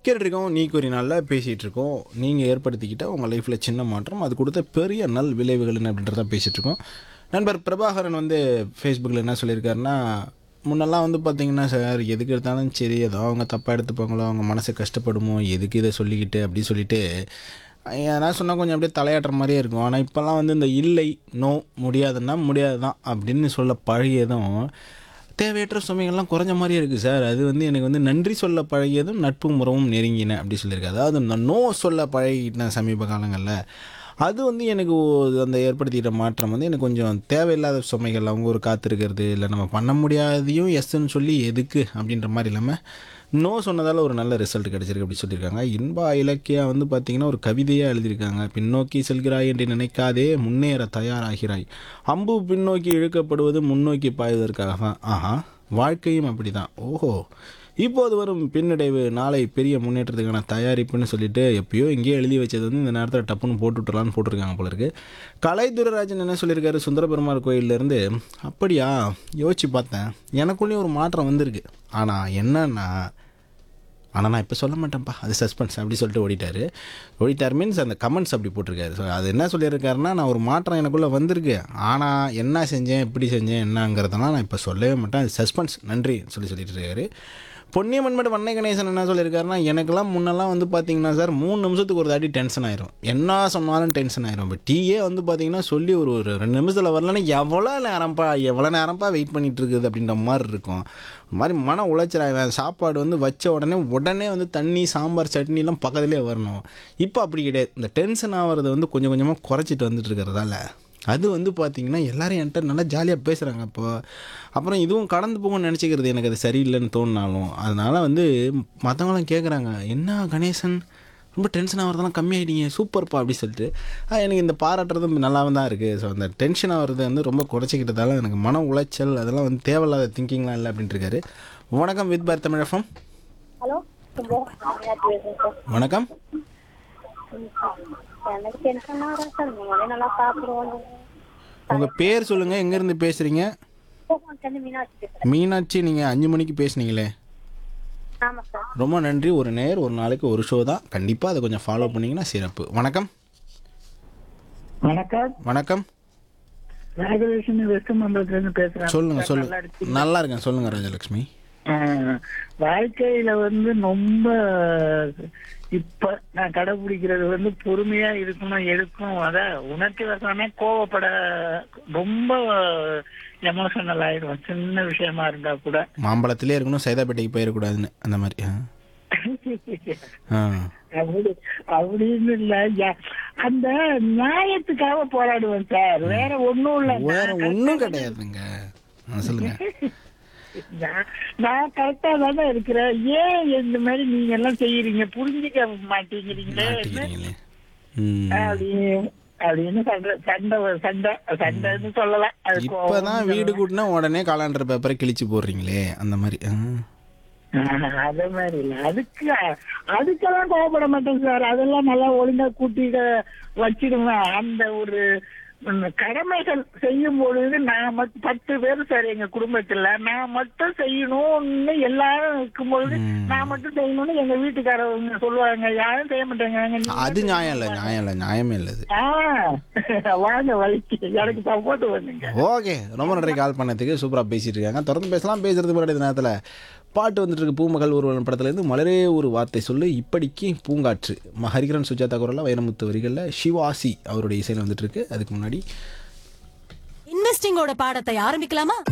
கேட்டுருக்கோம் நீ கூறி நாளில் பேசிகிட்டு இருக்கோம் நீங்கள் ஏற்படுத்திக்கிட்ட உங்கள் லைஃப்பில் சின்ன மாற்றம் அது கொடுத்த பெரிய நல் விளைவுகள் என்ன அப்படின்றத பேசிகிட்டு இருக்கோம் நண்பர் பிரபாகரன் வந்து ஃபேஸ்புக்கில் என்ன சொல்லியிருக்காருன்னா முன்னெல்லாம் வந்து பார்த்தீங்கன்னா சார் எதுக்கு எடுத்தாலும் சரி ஏதோ அவங்க தப்பாக எடுத்துப்பாங்களோ அவங்க மனசு கஷ்டப்படுமோ எதுக்கு இதை சொல்லிக்கிட்டு அப்படி சொல்லிட்டு நான் சொன்னால் கொஞ்சம் அப்படியே தலையாட்டுற மாதிரியே இருக்கும் ஆனால் இப்போல்லாம் வந்து இந்த இல்லை நோ முடியாதுன்னா முடியாது தான் அப்படின்னு சொல்ல பழகியதும் தேவையற்ற சுமைகள்லாம் குறைஞ்ச மாதிரியே இருக்குது சார் அது வந்து எனக்கு வந்து நன்றி சொல்ல பழகியதும் நட்பு முறவும் நெருங்கின அப்படி சொல்லியிருக்கு அதாவது இந்த நோ சொல்ல பழகிட்டேன் சமீப காலங்களில் அது வந்து எனக்கு ஒ- அந்த ஏற்படுத்திக்கிட்ட மாற்றம் வந்து எனக்கு கொஞ்சம் தேவையில்லாத சுமைகள் அவங்க ஒரு காத்திருக்கிறது இல்லை நம்ம பண்ண முடியாதையும் எஸ்ன்னு சொல்லி எதுக்கு அப்படின்ற மாதிரி இல்லாமல் நோ சொன்னதால் ஒரு நல்ல ரிசல்ட் கிடச்சிருக்கு அப்படி சொல்லியிருக்காங்க இன்பா இலக்கியா வந்து பார்த்திங்கன்னா ஒரு கவிதையாக எழுதியிருக்காங்க பின்னோக்கி செல்கிறாய் என்று நினைக்காதே முன்னேற தயாராகிறாய் அம்பு பின்னோக்கி இழுக்கப்படுவது முன்னோக்கி பாய்வதற்காக தான் ஆஹா வாழ்க்கையும் அப்படி தான் ஓஹோ இப்போது வரும் பின்னடைவு நாளை பெரிய முன்னேற்றத்துக்கான தயாரிப்புன்னு சொல்லிட்டு எப்பயோ எங்கேயோ எழுதி வச்சது வந்து இந்த நேரத்தில் டப்புன்னு போட்டு விட்டுலான்னு போட்டிருக்காங்க போல இருக்கு கலைத்துறைராஜன் என்ன சொல்லியிருக்காரு சுந்தரபெருமாள் கோயிலேருந்து அப்படியா யோசிச்சு பார்த்தேன் எனக்குள்ளேயும் ஒரு மாற்றம் வந்திருக்கு ஆனால் என்னன்னா ஆனால் நான் இப்போ சொல்ல மாட்டேன்ப்பா அது சஸ்பென்ஸ் அப்படி சொல்லிட்டு ஓடிட்டாரு ஓடிட்டார் மீன்ஸ் அந்த கமெண்ட்ஸ் அப்படி போட்டிருக்காரு ஸோ அது என்ன சொல்லியிருக்காருன்னா நான் ஒரு மாற்றம் எனக்குள்ளே வந்திருக்கு ஆனால் என்ன செஞ்சேன் எப்படி செஞ்சேன் என்னங்கிறதெல்லாம் நான் இப்போ சொல்லவே மாட்டேன் அது சஸ்பென்ஸ் நன்றி சொல்லி சொல்லிட்டு இருக்காரு பொன்னியம்மன் மட்டும் வண்ணை கணேசன் என்ன சொல்லியிருக்காருன்னா எனக்கெல்லாம் முன்னெல்லாம் வந்து பார்த்தீங்கன்னா சார் மூணு நிமிஷத்துக்கு ஒரு தாட்டி டென்ஷன் ஆயிரும் என்ன சொன்னாலும் டென்ஷன் ஆயிரும் இப்போ டீயே வந்து பார்த்தீங்கன்னா சொல்லி ஒரு ஒரு ரெண்டு நிமிஷத்தில் வரலன்னா எவ்வளோ நேரம்ப்பா எவ்வளோ நேரம்ப்பா வெயிட் பண்ணிட்டு இருக்குது அப்படின்ற மாதிரி இருக்கும் ஒரு மாதிரி மன உளைச்சல் ஆயிடும் சாப்பாடு வந்து வச்ச உடனே உடனே வந்து தண்ணி சாம்பார் சட்னிலாம் பக்கத்துலேயே வரணும் இப்போ அப்படி கிடையாது இந்த டென்ஷன் ஆகிறது வந்து கொஞ்சம் கொஞ்சமாக குறைச்சிட்டு வந்துட்டு இருக்கிறதால அது வந்து பார்த்திங்கன்னா எல்லாரும் என்கிட்ட நல்லா ஜாலியாக பேசுகிறாங்க அப்போ அப்புறம் இதுவும் கடந்து போகும்னு நினச்சிக்கிறது எனக்கு அது சரியில்லைன்னு தோணினாலும் அதனால் வந்து மற்றவங்களாம் கேட்குறாங்க என்ன கணேசன் ரொம்ப டென்ஷன் ஆகிறதெல்லாம் கம்மியாயிட்டீங்க சூப்பர்ப்பா அப்படி சொல்லிட்டு ஆ, எனக்கு இந்த பாராட்டுறதும் நல்லாவும் தான் இருக்குது ஸோ அந்த டென்ஷன் ஆகிறது வந்து ரொம்ப குறைச்சிக்கிட்டதால எனக்கு மன உளைச்சல் அதெல்லாம் வந்து தேவையில்லாத திங்கிங்லாம் இல்லை அப்படின்ட்டு இருக்காரு வணக்கம் வித் பார் தமிழகம் ஹலோ மீனாட்சி பேசுறேன் சார் வணக்கம் எனக்கு டென்ஷன் ஆகிறேன் சார் நீங்களே நல்லா சாப்பிடுவோம் உங்கள் பேர் சொல்லுங்கள் எங்கேருந்து பேசுகிறீங்க வந்து மீனாட்சி பேசுறேன் மீனாட்சி நீங்கள் அஞ்சு மணிக்கு பேசுனீங்களே ஆமாம் சார் ரொம்ப நன்றி ஒரு நேர் ஒரு நாளைக்கு ஒரு ஷோ தான் கண்டிப்பாக அதை கொஞ்சம் ஃபாலோ பண்ணிங்கன்னா சிறப்பு வணக்கம் வணக்கம் வணக்கம் ராகவேஷன் வெஸ்ட் மண்டலத்துல இருந்து பேசுறேன் சொல்லுங்க நல்லா சொல்லுங்க இருக்கீங்களா? நல்லா இருக்கேன் சொல்லுங்க ராஜலட்சுமி ஆஹ், வாழ்க்கையில வந்து ரொம்ப இப்ப நான் கடைபிடிக்கிறது வந்து பொறுமையா இருக்கணும் எடுக்கணும் அத உணர்ச்சி வசமே கோவப்பட ரொம்ப எமோஷனல் ஆயிடும் சின்ன விஷயமா இருந்தா கூட மாம்பழத்திலே இருக்கணும் சைதாப்பேட்டைக்கு போயிடக்கூடாதுன்னு அந்த மாதிரி ஆ. ஆ அப்படி அப்படின்னு இல்ல யா- அந்த நியாயத்துக்காக போராடுவேன் சார் வேற ஒண்ணும் இல்ல வேற ஒன்றும் கிடையாதுங்க ஆ, சொல்லுங்க நான் நான் கரெக்டா தானே இருக்கிறேன் ஏன் இந்த மாதிரி நீங்க எல்லாம் செய்யறீங்க புரிஞ்சுக்க மாட்டேங்கிறீங்களே மாட்டிக்கிறீங்களே ம் அப்படின்னு அப்படின்னு சண்டை சண்டை சண்டை சண்டைன்னு சொல்லலாம் அது இப்பதான் வீடு கூட்டினா உடனே காலாண்டர் பேப்பரை கிழிச்சு போடுறீங்களே அந்த மாதிரி ஆ. ஆஹ், அதே மாதிரி இல்ல அதுக்கு அதுக்கெல்லாம் கோவப்பட மாட்டேன் சார் அதெல்லாம் நல்லா ஒழுங்கா கூட்டி வச்சிடுவேன் அந்த ஒரு உம், கடமைகள் செய்யும் பொழுது நான் மட்டும் பத்து பேர் சார் எங்க குடும்பத்துல நான் மட்டும் செய்யணும்னு எல்லாரும் இருக்கும் பொழுது ம். நான் மட்டும் செய்யணும்னு எங்க வீட்டுக்காரவங்க சொல்லுவாங்க யாரும் செய்ய மாட்டாங்க நீங்க அது நியாயம் இல்லை நியாயம் இல்லை நியாயமே இல்லை அது ஆ, வாங்க வலிக்கு எனக்கு சப்போர்ட் பண்ணுங்க ஓகே ரொம்ப நன்றி கால் பண்ணதுக்கு சூப்பராக பேசிட்டு இருக்காங்க தொடர்ந்து பேசலாம் பேசுறதுக்கு முன்னாடி இந்த நேரத்தில் பாட்டு வந்துட்டு இருக்கு பூமகள் ஊர்வலம் படத்துலேருந்து மலரே ஒரு வார்த்தை சொல்லு இப்படிக்கு பூங்காற்று ம- ஹரிகரன் சுஜாதா குரலில் வைரமுத்து வரிகளில் சிவாசி அவருடைய இசையில் வந்துட்டு இருக்கு அதுக்கு முன்னாடி இன்வெஸ்டிங்கோட பாடத்தை ஆரம்பிக்கலாமா